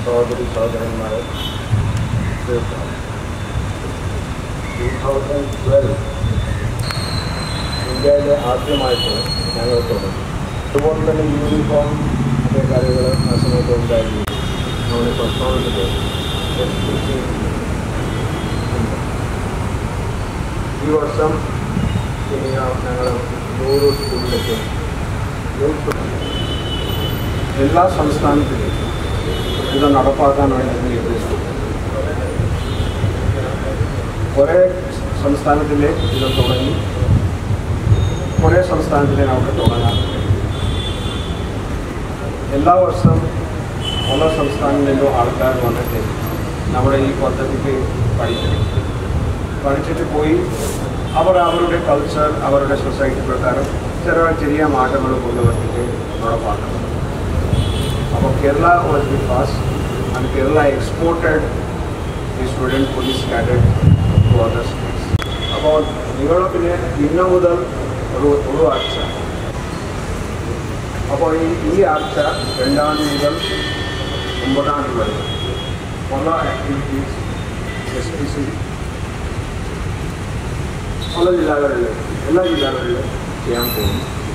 സഹോദരി സഹോദരന്മാരെ തീർച്ചയായും ടൂ തൗസൻഡ് ട്വൽവ് ഇന്ത്യയിൽ ആദ്യമായിട്ട് ഞങ്ങൾ തുടങ്ങി അതുപോലെ തന്നെ യൂണിഫോം അതേ കാര്യങ്ങൾ ആ സമയത്ത് ഉണ്ടായിരുന്നു നമ്മുടെ സംസ്ഥാനത്തിൽ എസ് പി സി ഈ വർഷം ഇനി ഞങ്ങൾ നൂറ് സ്കൂളിലേക്ക് യൂത്ത് എല്ലാ സംസ്ഥാനത്തിലും ഇത് നടപ്പാക്കാൻ വേണ്ടി നിർദ്ദേശിച്ചു കുറേ സംസ്ഥാനത്തിൽ ഇത് തുടങ്ങി കുറേ സംസ്ഥാനത്തിൽ നമുക്ക് തുടങ്ങാം എല്ലാ വർഷവും പല സംസ്ഥാനങ്ങളിലും ആൾക്കാർ വന്നിട്ട് നമ്മുടെ ഈ പദ്ധതിക്ക് പഠിക്കും പഠിച്ചിട്ട് പോയി അവർ അവരുടെ കൾച്ചർ അവരുടെ സൊസൈറ്റി പ്രകാരം ചെറിയ ചെറിയ മാറ്റങ്ങൾ കൊണ്ടുവന്നിട്ട് നടപ്പാക്കണം അപ്പോൾ Kerala was the first and Kerala exported the student police cadet to other states അപ്പോൾ നിങ്ങൾ പിന്നെ ഇന്ന് മുതൽ ഒരു ഒരു ആഴ്ച അപ്പോൾ ഈ ഈ ആഴ്ച രണ്ടാം തീയതി മുതൽ ഒമ്പതാം തീയതി വരെ പല ആക്ടിവിറ്റീസ് എസ് പി സി പല ജില്ലകളിൽ എല്ലാ ജില്ലകളിലും ചെയ്യാൻ പോകുന്നു